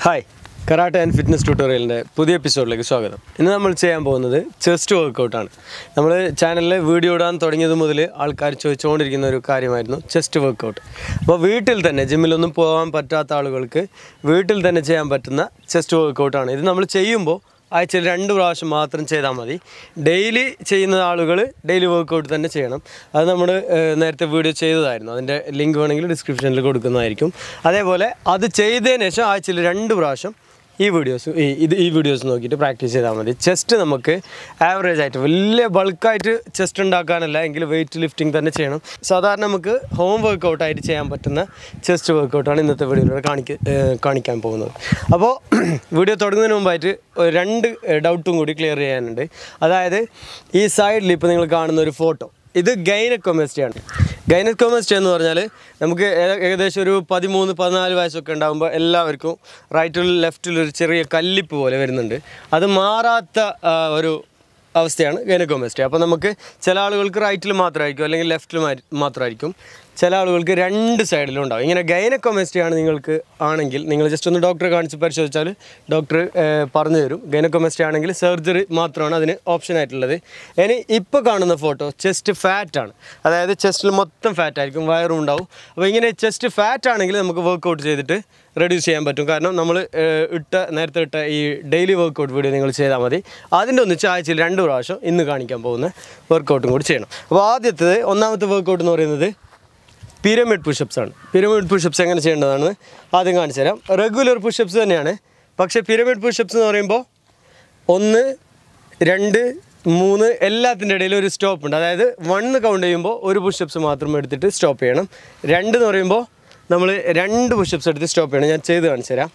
Hi karate and fitness ട്യൂട്ടോറിയലിൻ്റെ പുതിയ എപ്പിസോഡിലേക്ക് സ്വാഗതം ഇന്ന് നമ്മൾ ചെയ്യാൻ പോകുന്നത് ചെസ്റ്റ് വർക്കൗട്ടാണ് നമ്മൾ ചാനലിൽ വീഡിയോ ഇടാൻ തുടങ്ങിയത് മുതൽ ആൾക്കാർ ചോദിച്ചുകൊണ്ടിരിക്കുന്ന ഒരു കാര്യമായിരുന്നു ചെസ്റ്റ് വർക്കൗട്ട് അപ്പോൾ വീട്ടിൽ തന്നെ ജിമ്മിലൊന്നും പോകാൻ പറ്റാത്ത ആളുകൾക്ക് വീട്ടിൽ തന്നെ ചെയ്യാൻ പറ്റുന്ന ചെസ്റ്റ് വർക്കൗട്ടാണ് ഇത് നമ്മൾ ചെയ്യുമ്പോൾ ആഴ്ചയിൽ രണ്ട് പ്രാവശ്യം മാത്രം ചെയ്താൽ മതി ഡെയിലി ചെയ്യുന്ന ആളുകൾ ഡെയിലി വർക്കൗട്ട് തന്നെ ചെയ്യണം അത് നമ്മൾ നേരത്തെ വീഡിയോ ചെയ്തതായിരുന്നു അതിൻ്റെ ലിങ്ക് വേണമെങ്കിൽ ഡിസ്ക്രിപ്ഷനിൽ കൊടുക്കുന്നതായിരിക്കും അതേപോലെ അത് ചെയ്തതിന് ശേഷം ആഴ്ചയിൽ രണ്ട് പ്രാവശ്യം ഈ വീഡിയോസ് ഈ ഇത് ഈ വീഡിയോസ് നോക്കിയിട്ട് പ്രാക്ടീസ് ചെയ്താൽ മതി ചെസ്റ്റ് നമുക്ക് ആവറേജ് ആയിട്ട് വലിയ ബൾക്കായിട്ട് ചെസ്റ്റ് ഉണ്ടാക്കാനല്ല എങ്കിൽ വെയിറ്റ് ലിഫ്റ്റിംഗ് തന്നെ ചെയ്യണം സാധാരണ നമുക്ക് ഹോം വർക്കൗട്ടായിട്ട് ചെയ്യാൻ പറ്റുന്ന ചെസ്റ്റ് വർക്കൗട്ടാണ് ഇന്നത്തെ വീഡിയോയിലൂടെ കാണിക്ക ഏഹ് കാണിക്കാൻ പോകുന്നത് അപ്പോൾ വീഡിയോ തുടങ്ങുന്നതിന് മുമ്പായിട്ട് ഒരു രണ്ട് ഡൗട്ടും കൂടി ക്ലിയർ ചെയ്യാനുണ്ട് അതായത് ഈ സൈഡിൽ ഇപ്പോൾ നിങ്ങൾ കാണുന്ന ഒരു ഫോട്ടോ ഇത് ഗൈനക്കോമെസ്റ്റിയാണ് ഗൈനക്കോമെസ്റ്റി എന്ന് പറഞ്ഞാൽ നമുക്ക് ഏ- ഏകദേശം ഒരു പതിമൂന്ന് പതിനാല് വയസ്സൊക്കെ ഉണ്ടാകുമ്പോൾ എല്ലാവർക്കും റൈറ്റിലും ലെഫ്റ്റിലും ഒരു ചെറിയ കല്ലിപ്പ് പോലെ വരുന്നുണ്ട് അത് മാറാത്ത ആ, ഒരു അവസ്ഥയാണ് ഗൈനക്കോമെസ്റ്റി അപ്പോൾ നമുക്ക് ചില ആളുകൾക്ക് റൈറ്റിൽ മാത്രമായിരിക്കും അല്ലെങ്കിൽ ലെഫ്റ്റിൽ മാത്രമായിരിക്കും ചില ആളുകൾക്ക് രണ്ട് സൈഡിലും ഉണ്ടാവും ഇങ്ങനെ ഗൈനക്കോമെസ്റ്റി ആണ് നിങ്ങൾക്ക് ആണെങ്കിൽ നിങ്ങൾ ജസ്റ്റ് ഒന്ന് ഡോക്ടറെ കാണിച്ച് പരിശോധിച്ചാൽ ഡോക്ടർ പറഞ്ഞു തരും ഗൈനക്കോമെസ്റ്റി ആണെങ്കിൽ സർജറി മാത്രമാണ് അതിന് ഓപ്ഷൻ ആയിട്ടുള്ളത് ഇനി ഇപ്പോൾ കാണുന്ന ഫോട്ടോ ചെസ്റ്റ് ഫാറ്റ് ആണ് അതായത് ചെസ്റ്റിൽ മൊത്തം ഫാറ്റ് ആയിരിക്കും വയറും ഉണ്ടാവും അപ്പോൾ ഇങ്ങനെ ചെസ്റ്റ് ഫാറ്റ് ആണെങ്കിൽ നമുക്ക് വർക്കൗട്ട് ചെയ്തിട്ട് റെഡ്യൂസ് ചെയ്യാൻ പറ്റും കാരണം നമ്മൾ ഇട്ട നേരത്തെ ഇട്ട ഈ ഡെയിലി വർക്കൗട്ട് വീഡിയോ നിങ്ങൾ ചെയ്താൽ മതി അതിൻ്റെ ഒന്നിച്ച് ആഴ്ചയിൽ രണ്ട് പ്രാവശ്യം ഇന്ന് കാണിക്കാൻ പോകുന്ന വർക്കൗട്ടും കൂടി ചെയ്യണം അപ്പോൾ ആദ്യത്തേത് ഒന്നാമത്തെ വർക്കൗട്ട് എന്ന് പറയുന്നത് പിരമിഡ് പുഷപ്സ് ആണ് പിരമിഡ് പുഷപ്സ് എങ്ങനെ ചെയ്യേണ്ടതാണ് ആദ്യം കാണിച്ചു തരാം റെഗുലർ പുഷപ്സ് തന്നെയാണ് പക്ഷേ പിരമിഡ് പുഷപ്സ് എന്ന് പറയുമ്പോൾ ഒന്ന് രണ്ട് മൂന്ന് എല്ലാത്തിൻ്റെ ഇടയിൽ ഒരു സ്റ്റോപ്പ് ഉണ്ട് അതായത് വണ്ണ് കൗണ്ട് ചെയ്യുമ്പോൾ ഒരു പുഷപ്സ് മാത്രം എടുത്തിട്ട് സ്റ്റോപ്പ് ചെയ്യണം രണ്ട് എന്ന് പറയുമ്പോൾ നമ്മൾ രണ്ട് പുഷപ്സ് എടുത്ത് സ്റ്റോപ്പ് ചെയ്യണം ഞാൻ ചെയ്ത് കാണിച്ചു തരാം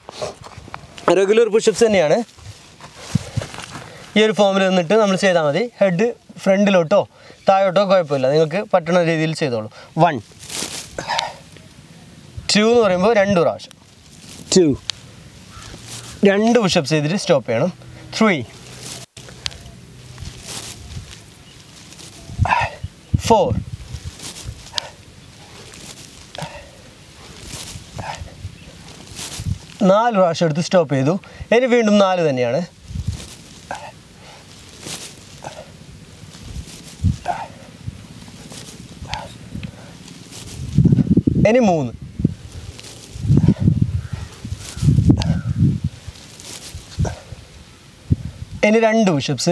റെഗുലർ പുഷപ്സ് തന്നെയാണ് ഈ ഒരു ഫോമിൽ നിന്നിട്ട് നമ്മൾ ചെയ്താൽ മതി ഹെഡ് ഫ്രണ്ടിലോട്ടോ താഴോട്ടോ കുഴപ്പമില്ല നിങ്ങൾക്ക് പറ്റുന്ന രീതിയിൽ ചെയ്തോളൂ വൺ ടു എന്ന് പറയുമ്പോൾ രണ്ട് പ്രാവശ്യം ടു രണ്ട് പുഷപ്സ് ചെയ്തിട്ട് സ്റ്റോപ്പ് ചെയ്യണം ത്രീ ഫോർ നാല് പ്രാവശ്യം എടുത്ത് സ്റ്റോപ്പ് ചെയ്തു ഇനി വീണ്ടും നാല് തന്നെയാണ് ഇനി മൂന്ന് ഇനി രണ്ട് പുഷപ്സ്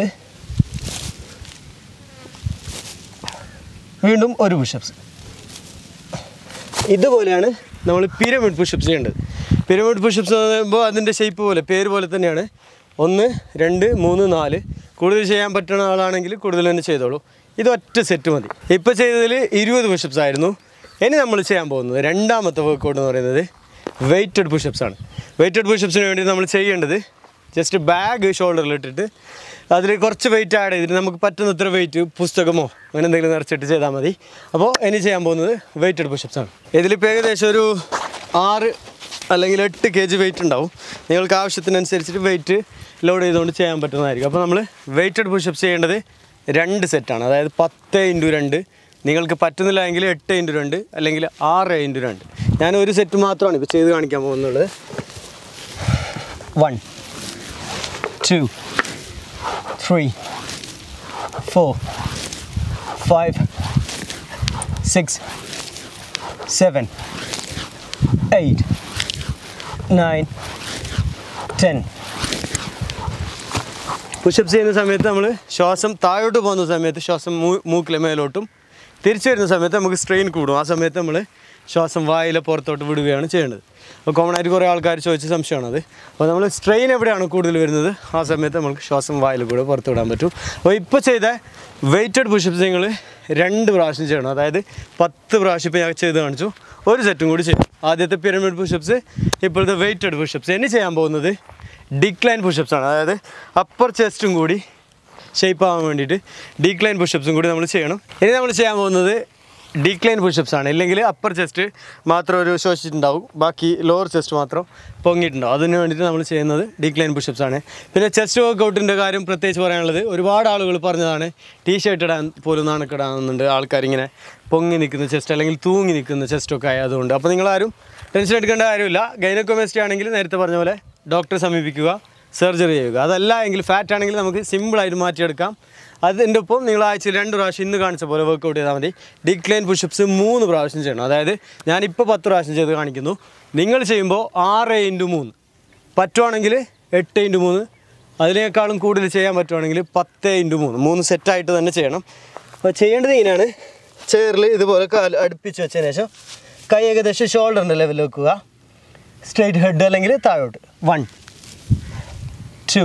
വീണ്ടും ഒരു പുഷപ്സ് ഇതുപോലെയാണ് നമ്മൾ പിരമിഡ് പുഷപ്സ് ചെയ്യേണ്ടത് പിരമിഡ് പുഷപ്സ് എന്ന് പറയുമ്പോൾ അതിൻ്റെ ഷേപ്പ് പോലെ പേര് പോലെ തന്നെയാണ് ഒന്ന് രണ്ട് മൂന്ന് നാല് കൂടുതൽ ചെയ്യാൻ പറ്റുന്ന ആളാണെങ്കിൽ കൂടുതൽ തന്നെ ചെയ്തോളൂ ഇത് ഒറ്റ സെറ്റ് മതി ഇപ്പോൾ ചെയ്തതിൽ ഇരുപത് പുഷപ്സ് ആയിരുന്നു ഇനി നമ്മൾ ചെയ്യാൻ പോകുന്നത് രണ്ടാമത്തെ വർക്കൗട്ട് എന്ന് പറയുന്നത് വെയ്റ്റഡ് പുഷപ്സ് ആണ് വെയ്റ്റഡ് പുഷപ്സിന് വേണ്ടി നമ്മൾ ചെയ്യേണ്ടത് ജസ്റ്റ് ബാഗ് ഷോൾഡറിൽ ഇട്ടിട്ട് അതിൽ കുറച്ച് വെയിറ്റ് ആഡ് ചെയ്തിട്ട് നമുക്ക് പറ്റുന്നത്ര വെയിറ്റ് പുസ്തകമോ അങ്ങനെ എന്തെങ്കിലും നിറച്ചിട്ട് ചെയ്താൽ മതി അപ്പോൾ ഇനി ചെയ്യാൻ പോകുന്നത് വെയ്റ്റഡ് പുഷപ്സ് ആണ് ഇതിലിപ്പോൾ ഏകദേശം ഒരു ആറ് അല്ലെങ്കിൽ എട്ട് കെ ജി വെയിറ്റ് ഉണ്ടാവും നിങ്ങൾക്ക് ആവശ്യത്തിനനുസരിച്ചിട്ട് വെയിറ്റ് ലോഡ് ചെയ്തുകൊണ്ട് ചെയ്യാൻ പറ്റുന്നതായിരിക്കും അപ്പോൾ നമ്മൾ വെയ്റ്റഡ് പുഷപ്സ് ചെയ്യേണ്ടത് രണ്ട് സെറ്റാണ് അതായത് പത്ത് ഇൻറ്റു രണ്ട് നിങ്ങൾക്ക് പറ്റുന്നില്ല എങ്കിൽ എട്ട് ഇൻറ്റു രണ്ട് അല്ലെങ്കിൽ ആറ് ഇൻറ്റു രണ്ട് ഞാൻ ഒരു സെറ്റ് മാത്രമാണ് ഇപ്പോൾ ചെയ്ത് കാണിക്കാൻ പോകുന്നുള്ളത് one two, three, four, five, six, seven, eight, nine, ten. പുഷപ്സ് ചെയ്യുന്ന സമയത്ത് നമ്മൾ ശ്വാസം താഴോട്ട് പോകുന്ന സമയത്ത് ശ്വാസം മൂ മൂക്കിലെ മേലോട്ടും തിരിച്ചു വരുന്ന സമയത്ത് നമുക്ക് സ്ട്രെയിൻ കൂടും ആ സമയത്ത് നമ്മൾ ശ്വാസം വായിലെ പുറത്തോട്ട് വിടുകയാണ് ചെയ്യേണ്ടത് അപ്പോൾ കോമൺ ആയിട്ട് കുറേ ആൾക്കാർ ചോദിച്ച സംശയമാണ് അത് അപ്പോൾ നമ്മൾ സ്ട്രെയിൻ എവിടെയാണ് കൂടുതൽ വരുന്നത് ആ സമയത്ത് നമുക്ക് ശ്വാസം വായിൽ കൂടെ പുറത്ത് വിടാൻ പറ്റും അപ്പോൾ ഇപ്പോൾ ചെയ്ത വെയ്റ്റഡ് പുഷപ്സ് നിങ്ങൾ രണ്ട് പ്രാവശ്യം ചെയ്യണം അതായത് പത്ത് പ്രാവശ്യം ഇപ്പോൾ ഞാൻ ചെയ്ത് കാണിച്ചു ഒരു സെറ്റും കൂടി ചെയ്യും ആദ്യത്തെ പിരമിഡ് പുഷപ്സ് ഇപ്പോഴത്തെ വെയ്റ്റഡ് പുഷപ്സ് ഇനി ചെയ്യാൻ പോകുന്നത് ഡിക്ലൈൻ പുഷപ്സ് ആണ് അതായത് അപ്പർ ചെസ്റ്റും കൂടി ഷേപ്പ് ആവാൻ വേണ്ടിയിട്ട് ഡീക്ലൈൻ പുഷപ്സും കൂടി നമ്മൾ ചെയ്യണം ഇനി നമ്മൾ ചെയ്യാൻ പോകുന്നത് ഡീക്ലൈൻ പുഷപ്സ് ആണ് ഇല്ലെങ്കിൽ അപ്പർ ചെസ്റ്റ് മാത്രം ഒരു ശോഷിച്ചിട്ടുണ്ടാവും ബാക്കി ലോവർ ചെസ്റ്റ് മാത്രം പൊങ്ങിയിട്ടുണ്ടാവും അതിന് വേണ്ടിയിട്ട് നമ്മൾ ചെയ്യുന്നത് ഡീക്ലൈൻ പുഷപ്സ് ആണ് പിന്നെ ചെസ്റ്റ് വർക്കൗട്ടിൻ്റെ കാര്യം പ്രത്യേകിച്ച് പറയാനുള്ളത് ഒരുപാട് ആളുകൾ പറഞ്ഞതാണ് ടീ ഷർട്ട് ഇടാൻ പോലും നാണക്കിടാനുണ്ട് ആൾക്കാരിങ്ങനെ പൊങ്ങി നിൽക്കുന്ന ചെസ്റ്റ് അല്ലെങ്കിൽ തൂങ്ങി നിൽക്കുന്ന ചെസ്റ്റൊക്കെ ആയതുകൊണ്ട് അപ്പോൾ നിങ്ങളാരും ടെൻഷൻ എടുക്കേണ്ട കാര്യമില്ല ഗൈനക്കോമെസ്റ്റി ആണെങ്കിൽ നേരത്തെ പറഞ്ഞ പോലെ ഡോക്ടറെ സമീപിക്കുക സർജറി ചെയ്യുക അതല്ല എങ്കിൽ ഫാറ്റ് ആണെങ്കിൽ നമുക്ക് സിമ്പിളായിട്ട് മാറ്റിയെടുക്കാം അതിൻ്റെ ഒപ്പം നിങ്ങൾ ആഴ്ചയിൽ രണ്ട് പ്രാവശ്യം ഇന്ന് കാണിച്ച പോലെ വർക്കൗട്ട് ചെയ്താൽ മതി ഡിക്ലൈൻ പുഷപ്സ് മൂന്ന് പ്രാവശ്യം ചെയ്യണം അതായത് ഞാനിപ്പോൾ പത്ത് പ്രാവശ്യം ചെയ്ത് കാണിക്കുന്നു നിങ്ങൾ ചെയ്യുമ്പോൾ ആറ് ഇൻറ്റു മൂന്ന് പറ്റുവാണെങ്കിൽ എട്ട് ഇൻറ്റു മൂന്ന് അതിനേക്കാളും കൂടുതൽ ചെയ്യാൻ പറ്റുവാണെങ്കിൽ പത്ത് ഇൻറ്റു മൂന്ന് മൂന്ന് സെറ്റായിട്ട് തന്നെ ചെയ്യണം അപ്പോൾ ചെയ്യേണ്ടത് ഇങ്ങനെയാണ് ചെയറിൽ ഇതുപോലെ കാൽ അടുപ്പിച്ച് വെച്ചതിന് ശേഷം കൈ ഏകദേശം ഷോൾഡറിൻ്റെ ലെവലിൽ വെക്കുക സ്ട്രൈറ്റ് ഹെഡ് അല്ലെങ്കിൽ താഴോട്ട് one two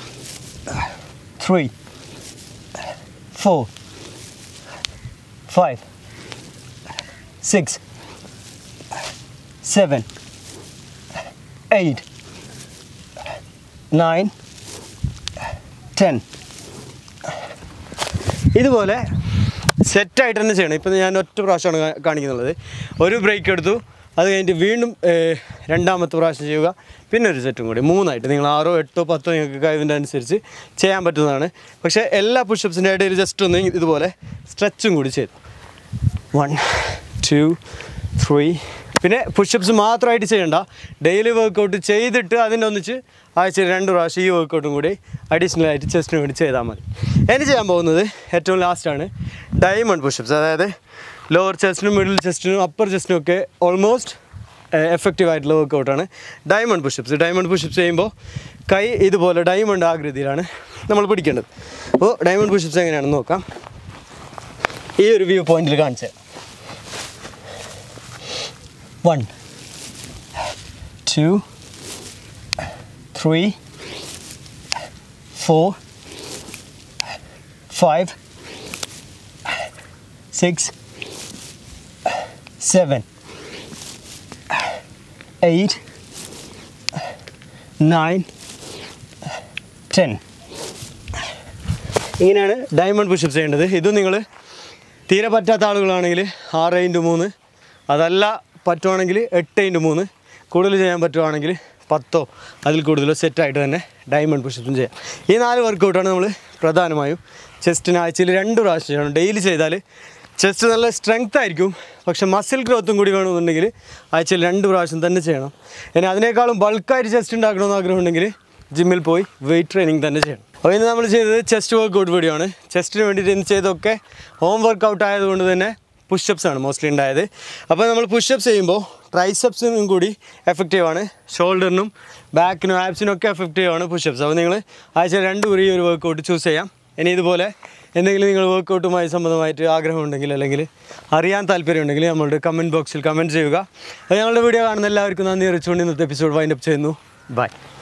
three four five six seven eight nine ten ഇതുപോലെ സെറ്റായിട്ട് തന്നെ ചെയ്യണം ഇപ്പം ഞാൻ ഒറ്റ പ്രാവശ്യമാണ് കാ- കാണിക്കുന്നുള്ളത് ഒരു ബ്രേക്ക് എടുത്തു അത് കഴിഞ്ഞിട്ട് വീണ്ടും ഏഹ്, രണ്ടാമത്തെ പ്രാവശ്യം ചെയ്യുക പിന്നെ ഒരു സെറ്റും കൂടി മൂന്നായിട്ട് നിങ്ങൾ ആറോ എട്ടോ പത്തോ നിങ്ങൾക്ക് കഴിവിൻ്റെ അനുസരിച്ച് ചെയ്യാൻ പറ്റുന്നതാണ് പക്ഷേ എല്ലാ പുഷപ്സിൻ്റെ ഇടയിൽ ജസ്റ്റ് ഒന്ന് ഇതുപോലെ സ്ട്രെച്ചും കൂടി ചെയ്തു വൺ ടു ത്രീ പിന്നെ പുഷപ്സ് മാത്രമായിട്ട് ചെയ്യണ്ട ഡെയിലി വർക്കൗട്ട് ചെയ്തിട്ട് അതിൻ്റെ ഒന്നിച്ച് ആഴ്ചയിൽ രണ്ട് പ്രാവശ്യം ഈ വർക്കൗട്ടും കൂടി അഡീഷണൽ ആയിട്ട് ചെസ്റ്റിന് വേണ്ടി ചെയ്താൽ മതി ഇനി ചെയ്യാൻ പോകുന്നത് ഏറ്റവും ലാസ്റ്റാണ് ഡയമണ്ട് പുഷപ്സ് അതായത് ലോവർ ചെസ്റ്റിനും മിഡിൽ ചെസ്റ്റിനും അപ്പർ ചെസ്റ്റിനും ഒക്കെ ഓൾമോസ്റ്റ് എഫക്റ്റീവ് ആയിട്ടുള്ള വർക്കൗട്ടാണ് ഡയമണ്ട് പുഷപ്സ് ഡയമണ്ട് പുഷപ്സ് ചെയ്യുമ്പോൾ കൈ ഇതുപോലെ ഡയമണ്ട് ആകൃതിയിലാണ് നമ്മൾ പിടിക്കേണ്ടത് അപ്പോൾ ഡയമണ്ട് പുഷപ്സ് എങ്ങനെയാണെന്ന് നോക്കാം ഈ ഒരു വ്യൂ പോയിന്റിൽ കാണിച്ചത് one two three four five six seven eight nine ten ഇങ്ങനെയാണ് ഡയമണ്ട് പുഷപ്സ് ചെയ്യേണ്ടത് ഇത് നിങ്ങൾ തീരെ പറ്റാത്ത ആളുകളാണെങ്കിൽ ആറ് ഇൻറ്റു മൂന്ന് അതല്ല പറ്റുവാണെങ്കിൽ എട്ട് ഇൻറ്റു മൂന്ന് കൂടുതൽ ചെയ്യാൻ പറ്റുവാണെങ്കിൽ പത്തോ അതിൽ കൂടുതലോ സെറ്റായിട്ട് തന്നെ ഡയമണ്ട് പുഷപ്സും ചെയ്യാം ഈ നാല് വർക്കൗട്ടാണ് നമ്മൾ പ്രധാനമായും ചെസ്റ്റിന് ആഴ്ചയിൽ രണ്ട് പ്രാവശ്യം ചെയ്യണം ഡെയിലി ചെയ്താൽ ചെസ്റ്റ് നല്ല സ്ട്രെങ്ത് ആയിരിക്കും പക്ഷെ മസിൽ ഗ്രോത്തും കൂടി വേണമെന്നുണ്ടെങ്കിൽ ആഴ്ചയിൽ രണ്ട് പ്രാവശ്യം തന്നെ ചെയ്യണം ഇനി അതിനേക്കാളും ബൾക്കായിട്ട് ചെസ്റ്റ് ഉണ്ടാക്കണമെന്ന് ആഗ്രഹമുണ്ടെങ്കിൽ ജിമ്മിൽ പോയി വെയിറ്റ് ട്രെയിനിങ് തന്നെ ചെയ്യണം അപ്പോൾ ഇന്ന് നമ്മൾ ചെയ്തത് ചെസ്റ്റ് വർക്കൗട്ട് വീഡിയോ ആണ് ചെസ്റ്റിന് വേണ്ടിയിട്ട് ഇന്ന് ചെയ്തൊക്കെ ഹോം വർക്കൗട്ട് ആയതുകൊണ്ട് തന്നെ പുഷപ്സ് ആണ് മോസ്റ്റ്ലി ഉണ്ടായത് അപ്പോൾ നമ്മൾ പുഷപ്സ് ചെയ്യുമ്പോൾ ട്രൈസെപ്സിനും കൂടി എഫക്റ്റീവ് ആണ് ഷോൾഡറിനും ബാക്കിനും ആപ്സിനും ഒക്കെ എഫക്റ്റീവ് ആണ് പുഷപ്സ് അപ്പോൾ നിങ്ങൾ ആഴ്ച രണ്ട് കുറി ഈ ഒരു വർക്കൗട്ട് ചൂസ് ചെയ്യാം ഇനി ഇതുപോലെ എന്തെങ്കിലും നിങ്ങൾ വർക്കൗട്ടുമായി സംബന്ധമായിട്ട് ആഗ്രഹമുണ്ടെങ്കിൽ അല്ലെങ്കിൽ അറിയാൻ താല്പര്യമുണ്ടെങ്കിൽ നമ്മളുടെ കമൻറ്റ് ബോക്സിൽ കമൻറ്റ് ചെയ്യുക അപ്പോൾ ഞങ്ങളുടെ വീഡിയോ കാണുന്ന എല്ലാവർക്കും നന്ദി അറിയിച്ചുകൊണ്ട് ഇന്നത്തെ എപ്പിസോഡ് വൈൻഡപ്പ് ചെയ്യുന്നു ബൈ